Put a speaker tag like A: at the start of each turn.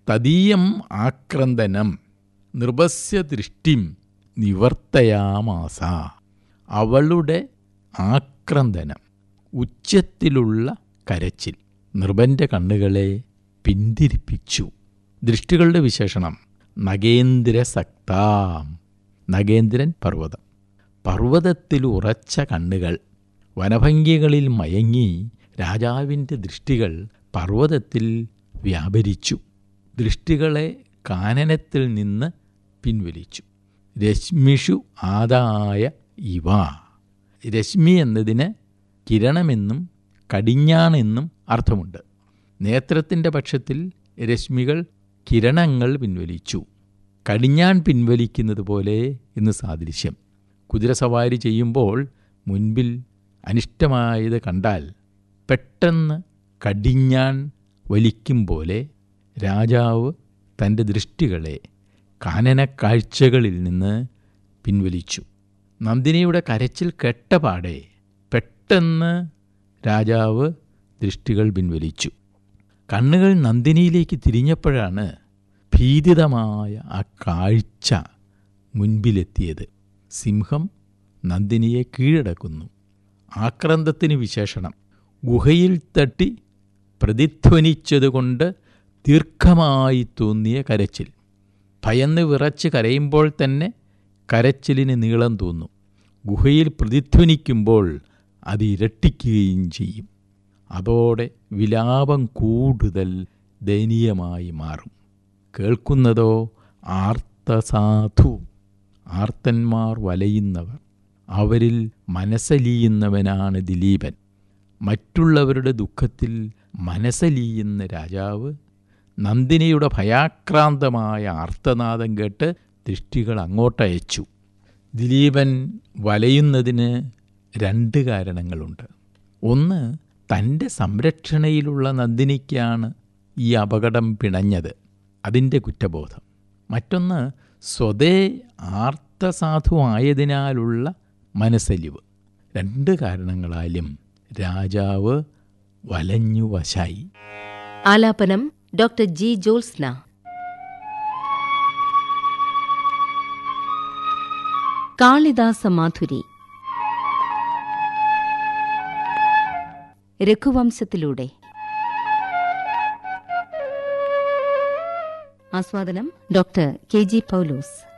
A: തദീയം ആക്രന്ദനം നൃപസ്യ ദൃഷ്ടിം നിവർത്തയാമാസ അവളുടെ ആക്രന്ദനം ഉച്ചത്തിലുള്ള കരച്ചിൽ നൃപന്റെ കണ്ണുകളെ പിന്തിരിപ്പിച്ചു ദൃഷ്ടികളുടെ വിശേഷണം നഗേന്ദ്രസക്താം നഗേന്ദ്രൻ പർവ്വതം പർവ്വതത്തിൽ ഉറച്ച കണ്ണുകൾ വനഭംഗികളിൽ മയങ്ങി രാജാവിൻ്റെ ദൃഷ്ടികൾ പർവ്വതത്തിൽ വ്യാപരിച്ചു ദൃഷ്ടികളെ കാനനത്തിൽ നിന്ന് പിൻവലിച്ചു രശ്മിഷു ആദായ ഇവ രശ്മി എന്നതിന് കിരണമെന്നും കടിഞ്ഞാണെന്നും അർത്ഥമുണ്ട് നേത്രത്തിൻ്റെ പക്ഷത്തിൽ രശ്മികൾ കിരണങ്ങൾ പിൻവലിച്ചു കടിഞ്ഞാൺ പിൻവലിക്കുന്നത് പോലെ എന്ന് സാദൃശ്യം കുതിരസവാരി ചെയ്യുമ്പോൾ മുൻപിൽ അനിഷ്ടമായത് കണ്ടാൽ പെട്ടെന്ന് കടിഞ്ഞാൺ വലിക്കും പോലെ രാജാവ് തൻ്റെ ദൃഷ്ടികളെ കാനനക്കാഴ്ചകളിൽ നിന്ന് പിൻവലിച്ചു നന്ദിനിയുടെ കരച്ചിൽ കേട്ടപാടെ പെട്ടെന്ന് രാജാവ് ദൃഷ്ടികൾ പിൻവലിച്ചു കണ്ണുകൾ നന്ദിനിയിലേക്ക് തിരിഞ്ഞപ്പോഴാണ് ഭീതിതമായ ആ കാഴ്ച മുൻപിലെത്തിയത് സിംഹം നന്ദിനിയെ കീഴടക്കുന്നു ആക്രാന്തത്തിന് വിശേഷണം ഗുഹയിൽ തട്ടി പ്രതിധ്വനിച്ചതുകൊണ്ട് ദീർഘമായി തോന്നിയ കരച്ചിൽ ഭയന്ന് വിറച്ച് കരയുമ്പോൾ തന്നെ കരച്ചിലിന് നീളം തോന്നും ഗുഹയിൽ പ്രതിധ്വനിക്കുമ്പോൾ അത് ഇരട്ടിക്കുകയും ചെയ്യും അതോടെ വിലാപം കൂടുതൽ ദയനീയമായി മാറും കേൾക്കുന്നതോ ആർത്തസാധു ആർത്തന്മാർ വലയുന്നവർ അവരിൽ മനസ്സലിയുന്നവനാണ് ദിലീപൻ മറ്റുള്ളവരുടെ ദുഃഖത്തിൽ മനസ്സലിയുന്ന രാജാവ് നന്ദിനിയുടെ ഭയാക്രാന്തമായ ആർത്തനാദം കേട്ട് ദൃഷ്ടികൾ അങ്ങോട്ടയച്ചു ദിലീപൻ വലയുന്നതിന് രണ്ട് കാരണങ്ങളുണ്ട് ഒന്ന് തൻ്റെ സംരക്ഷണയിലുള്ള നന്ദിനിക്കാണ് ഈ അപകടം പിണഞ്ഞത് അതിൻ്റെ കുറ്റബോധം മറ്റൊന്ന് സ്വതേ ആർത്തസാധുവായതിനാലുള്ള മനസ്സലിവ് രണ്ട് കാരണങ്ങളാലും രാജാവ് വലഞ്ഞു വശായി
B: ആലാപനം ഡോക്ടർ ജി ജോത്സ്ന കാളിദാസ മാധുരി രഘുവംശത്തിലൂടെ ആസ്വാദനം ഡോക്ടർ കെ ജി പൗലോസ്